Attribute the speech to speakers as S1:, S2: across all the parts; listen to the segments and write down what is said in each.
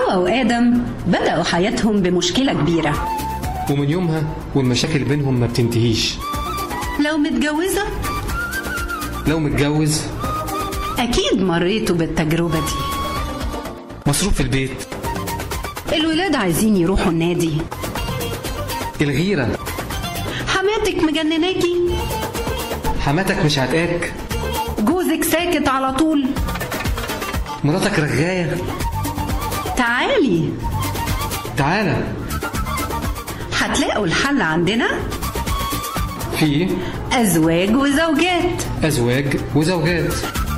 S1: حواء وآدم بدأوا حياتهم بمشكلة كبيرة
S2: ومن يومها والمشاكل بينهم ما بتنتهيش
S1: لو متجوزة
S2: لو متجوز
S1: أكيد مريتوا بالتجربة دي
S2: مصروف البيت
S1: الولاد عايزين يروحوا النادي
S2: الغيرة
S1: حماتك مجنناكي
S2: حماتك مش هتقاك
S1: جوزك ساكت على طول
S2: مراتك رغاية
S1: تعالي
S2: تعالى
S1: هتلاقوا الحل عندنا
S2: في
S1: أزواج وزوجات
S2: أزواج وزوجات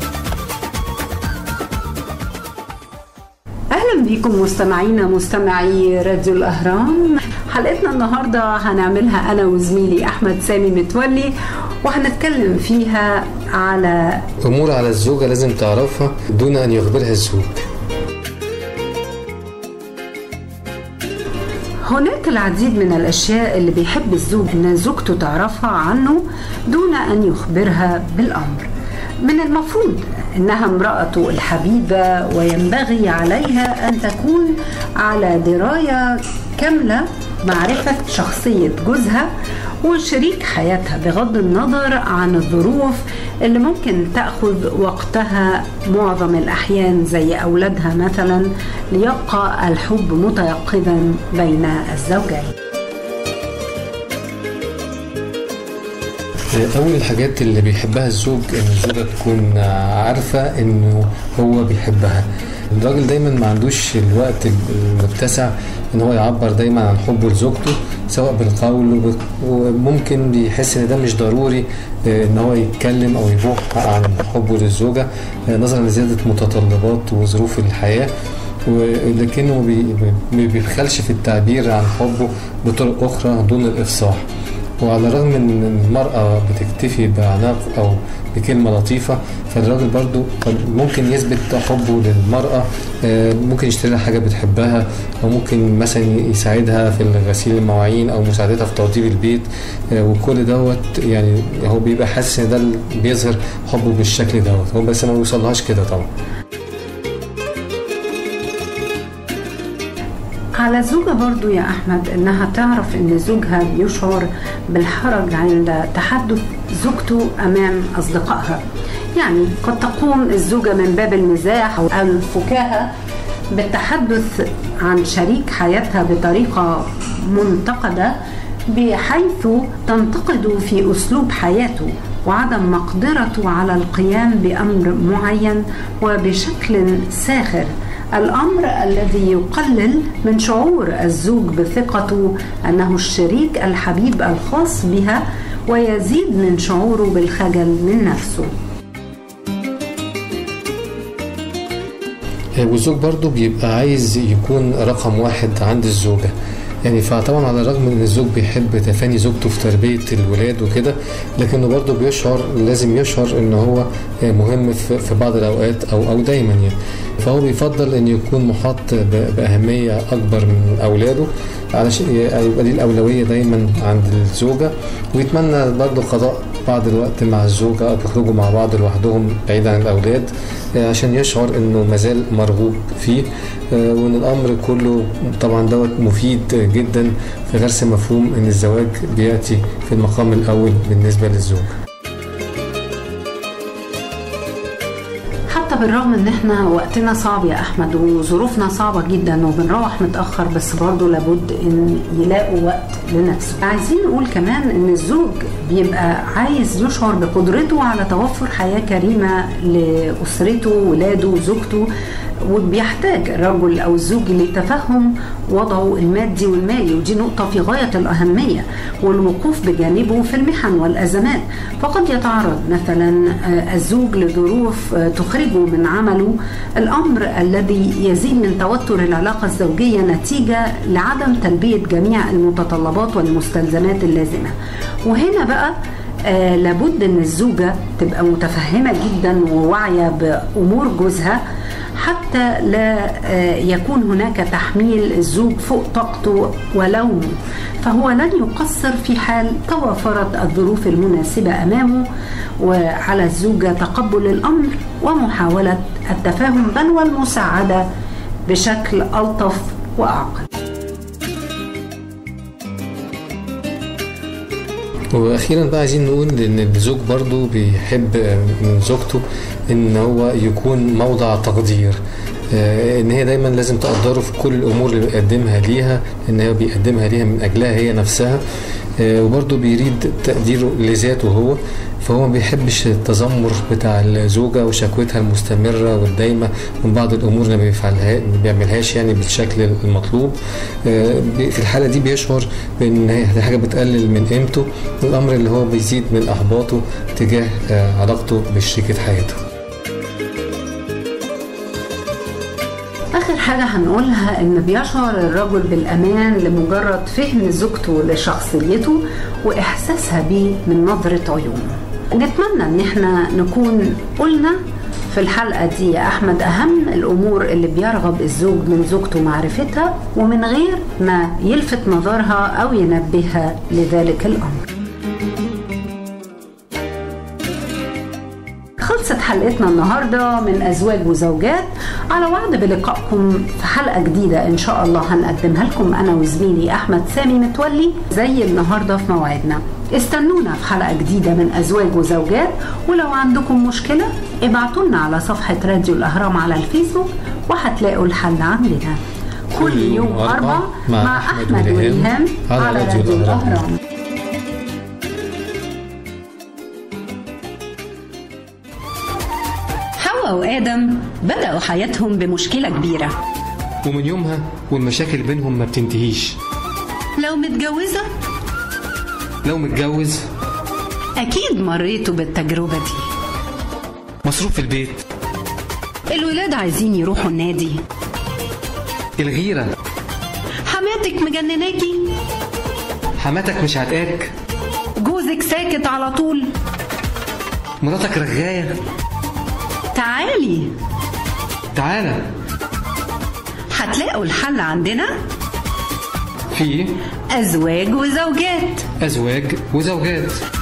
S1: اهلا بيكم مستمعينا مستمعي راديو الاهرام حلقتنا النهارده هنعملها انا وزميلي احمد سامي متولي وهنتكلم فيها على
S2: أمور على الزوجة لازم تعرفها دون أن يخبرها الزوج
S1: هناك العديد من الاشياء اللي بيحب الزوج ان زوجته تعرفها عنه دون ان يخبرها بالامر من المفروض انها امراته الحبيبه وينبغي عليها ان تكون على درايه كامله معرفه شخصيه جوزها وشريك حياتها بغض النظر عن الظروف اللي ممكن تاخذ وقتها معظم الاحيان زي اولادها مثلا ليبقى الحب متيقظا بين الزوجين
S2: أول الحاجات اللي بيحبها الزوج إن الزوجة تكون عارفة إنه هو بيحبها الراجل دايما ما عندوش الوقت المتسع ان هو يعبر دايما عن حبه لزوجته سواء بالقول وب- وممكن بيحس ان ده مش ضروري آه، ان هو يتكلم او يبوح عن حبه للزوجه آه، نظرا لزياده متطلبات وظروف الحياه ولكنه بي- ما بيبخلش في التعبير عن حبه بطرق اخرى دون الافصاح وعلى الرغم ان المرأة بتكتفي بعناق او بكلمة لطيفة فالراجل برضو قد- ممكن يثبت حبه للمرأة آه، ممكن يشتري لها حاجة بتحبها او ممكن مثلا يساعدها في غسيل المواعين او مساعدتها في توضيب البيت آه، وكل دوت يعني هو بيبقى حاسس ان ده اللي بيظهر حبه بالشكل دوت هو بس ما بيوصلهاش كده طبعا
S1: على الزوجة برضو يا أحمد إنها تعرف إن زوجها بيشعر بالحرج عند تحدث زوجته أمام أصدقائها يعني قد تقوم الزوجة من باب المزاح أو الفكاهة بالتحدث عن شريك حياتها بطريقة منتقدة بحيث تنتقد في أسلوب حياته وعدم مقدرته على القيام بأمر معين وبشكل ساخر الامر الذي يقلل من شعور الزوج بثقته انه الشريك الحبيب الخاص بها ويزيد من شعوره بالخجل من نفسه
S2: والزوج برضو بيبقى عايز يكون رقم واحد عند الزوجة يعني فطبعا على الرغم من ان الزوج بيحب تفاني زوجته في تربية الولاد وكده لكنه برضو بيشعر لازم يشعر ان هو مهم في في بعض الاوقات او او دايما يعني فهو بيفضل ان يكون محاط ب- باهمية اكبر من اولاده علشان يبقى دي الاولوية دايما عند الزوجة ويتمنى برضو قضاء بعض الوقت مع الزوجة أو بيخرجوا مع بعض لوحدهم بعيد عن الأولاد آه، عشان يشعر إنه مازال مرغوب فيه آه، وإن الأمر كله طبعا دوت مفيد جدا في غرس مفهوم إن الزواج بيأتي في المقام الأول بالنسبة للزوج
S1: حتى بالرغم ان احنا وقتنا صعب يا احمد وظروفنا صعبة جدا وبنروح متأخر بس برضه لابد ان يلاقوا وقت لنفسه عايزين نقول كمان ان الزوج بيبقى عايز يشعر بقدرته على توفر حياة كريمة لأسرته ولاده وزوجته وبيحتاج الرجل او الزوج لتفهم وضعه المادي والمالي ودي نقطه في غايه الاهميه والوقوف بجانبه في المحن والازمات فقد يتعرض مثلا آه، الزوج لظروف آه، تخرجه من عمله الامر الذي يزيد من توتر العلاقه الزوجيه نتيجه لعدم تلبيه جميع المتطلبات والمستلزمات اللازمه وهنا بقى آه لابد ان الزوجه تبقى متفهمه جدا وواعيه بامور جوزها حتى لا آه، يكون هناك تحميل الزوج فوق طاقته ولومه فهو لن يقصر في حال توافرت الظروف المناسبة أمامه وعلى الزوجة تقبل الأمر ومحاولة التفاهم بل والمساعدة بشكل ألطف وأعقل
S2: واخيرا بقى عايزين نقول ان الزوج برضو بيحب من زوجته ان هو يكون موضع تقدير آه، ان هي دايما لازم تقدره في كل الامور اللي بيقدمها ليها ان هي بيقدمها ليها من اجلها هي نفسها آه، وبرضه بيريد تقديره لذاته هو فهو ما بيحبش التذمر بتاع الزوجة وشكوتها المستمرة والدايمة من بعض الأمور اللي ما بيفعلها ما بيعملهاش يعني بالشكل المطلوب آه، بي- في الحالة دي بيشعر بأن هي دي حاجة بتقلل من قيمته الأمر اللي هو بيزيد من إحباطه تجاه آه، علاقته بشريكة حياته
S1: آخر حاجة هنقولها إن بيشعر الرجل بالأمان لمجرد فهم زوجته لشخصيته وإحساسها بيه من نظرة عيونه نتمنى إن احنا نكون قلنا في الحلقة دي يا أحمد أهم الأمور اللي بيرغب الزوج من زوجته معرفتها ومن غير ما يلفت نظرها أو ينبهها لذلك الأمر خلصت حلقتنا النهاردة من أزواج وزوجات على وعد بلقائكم في حلقة جديدة إن شاء الله هنقدمها لكم أنا وزميلي أحمد سامي متولي زي النهاردة في موعدنا استنونا في حلقة جديدة من أزواج وزوجات ولو عندكم مشكلة ابعتوا لنا على صفحة راديو الأهرام على الفيسبوك وهتلاقوا الحل عندنا كل يوم أربع مع أحمد وريهام على راديو الأهرام حواء وآدم بدأوا حياتهم بمشكلة كبيرة
S2: ومن يومها والمشاكل بينهم ما بتنتهيش
S1: لو متجوزة
S2: لو متجوز
S1: أكيد مريتوا بالتجربة دي
S2: مصروف في البيت
S1: الولاد عايزين يروحوا النادي
S2: الغيرة
S1: حماتك مجنناكي
S2: حماتك مش عتقاك
S1: جوزك ساكت على طول
S2: مراتك رغاية
S1: تعالي
S2: تعالى
S1: هتلاقوا الحل عندنا
S2: في
S1: أزواج وزوجات
S2: أزواج وزوجات